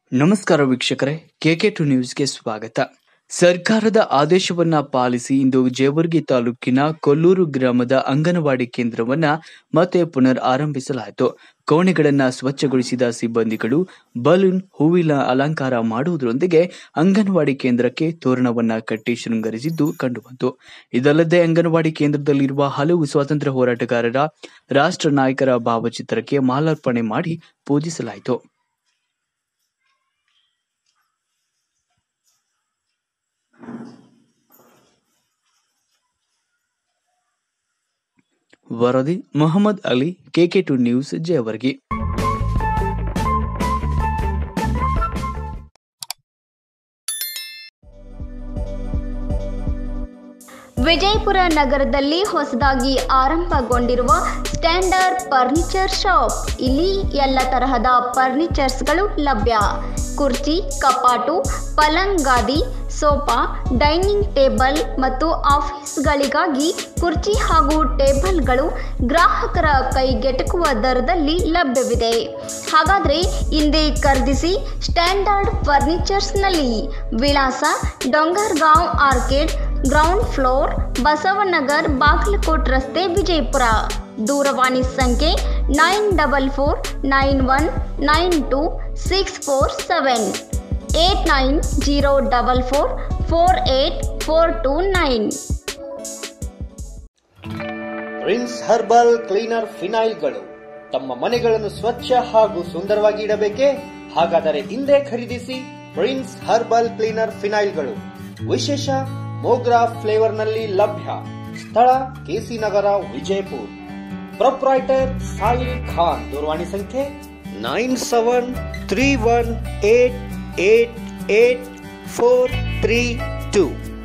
ನಮಸ್ಕಾರ ವೀಕ್ಷಕರೇ K K to ನ್ಯೂಸ್ಗೆ ಸ್ವಾಗತ ಸರ್ಕಾರದ ಆದೇಶವನ್ನ ಪಾಲಿಸಿ ಇಂದು ಜೇವರ್ಗಿ ತಾಲೂಕಿನ ಕೊಲ್ಲೂರು ಗ್ರಾಮದ ಅಂಗನವಾಡಿ ಕೇಂದ್ರವನ್ನ ಮತ್ತೆ ಪುನರ್ ಆರಂಭಿಸಲಾಯಿತು ಕೋಣೆಗಳನ್ನ ಸ್ವಚ್ಛಗೊಳಿಸಿದ ಸಿಬ್ಬಂದಿಗಳು ಬಲೂನ್ ಹೂವಿನ ಅಲಂಕಾರ ಮಾಡುವುದರೊಂದಿಗೆ ಅಂಗನವಾಡಿ ಕೇಂದ್ರಕ್ಕೆ ತೋರಣವನ್ನ ಕಟ್ಟಿ ಶೃಂಗರಿಸಿದ್ದು ಕಂಡುಬಂತು ಇದಲ್ಲದೆ ಅಂಗನವಾಡಿ ಕೇಂದ್ರದಲ್ಲಿರುವ ಹಲವು ಸ್ವಾತಂತ್ರ್ಯ ಹೋರಾಟಗಾರರ ರಾಷ್ಟ್ರ ನಾಯಕರ ಭಾವಚಿತ್ರಕ್ಕೆ ಮಾಲಾರ್ಪಣೆ ಮಾಡಿ ಪೂಜಿಸಲಾಯಿತು ವರದಿ Mohammad Ali KK two news Jewargi Vijayapura ನಗರದಲ್ಲಿ ಹೊಸದಾಗಿ ಆರಂಭಗೊಂಡಿರುವ ಸ್ಟ್ಯಾಂಡರ್ಡ್ ಫರ್ನಿಚರ್ ಶಾಪ್ ಇಲ್ಲಿ ಎಲ್ಲ ತರಹದ ಫರ್ನಿಚರ್ಸ್ಗಳು ಲಭ್ಯ ಕುರ್ಚಿ ಕಪಾಟು ಪಲಂಗ್ ಗಾದಿ ಸೋಫಾ ಡೈನಿಂಗ್ ಟೇಬಲ್ ಮತ್ತು ಆಫೀಸ್ಗಳಿಗಾಗಿ ಕುರ್ಚಿ ಹಾಗೂ ಟೇಬಲ್ಗಳು ಗ್ರಾಹಕರ ಕೈಗೆಟಕುವ ದರದಲ್ಲಿ ಲಭ್ಯವಿದೆ ಹಾಗಾದರೆ ಹಿಂದೆ ಖರೀದಿಸಿ ಸ್ಟ್ಯಾಂಡರ್ಡ್ ಫರ್ನಿಚರ್ಸ್ನಲ್ಲಿ ವಿಳಾಸ Dongargaon orchid ground floor Basavanagar Bagalkot ರಸ್ತೆ ವಿಜಯಪುರ ದೂರವಾಣಿ ಸಂಖ್ಯೆ nine double four nine one nine two six four seven eight nine zero double four four eight four two nine prince herbal cleaner ಫಿನೈಲ್ಗಳು ತಮ್ಮ ಮನೆಗಳನ್ನು ಸ್ವಚ್ಛ ಹಾಗೂ ಸುಂದರವಾಗಿ ಇಡಬೇಕೇ ಹಾಗಾದರೆ ಹಿಂದೆ ಖರೀದಿಸಿ ಪ್ರಿನ್ಸ್ ಹರ್ಬಲ್ ಕ್ಲೀನರ್ ಫಿನೈಲ್ಗಳು ವಿಶೇಷ ಮೋಗ್ರಾ ಫ್ಲೇವರ್ನಲ್ಲಿ ಲಭ್ಯ ಸ್ಥಳ ಕೆಸಿ ನಗರ ವಿಜಯಪುರ್ ಪ್ರೊಪ್ರೈಟರ್ ಸಾಯಿಲ್ ಖಾನ್ ದೂರವಾಣಿ ಸಂಖ್ಯೆ nine seven three one eight eight eight four three two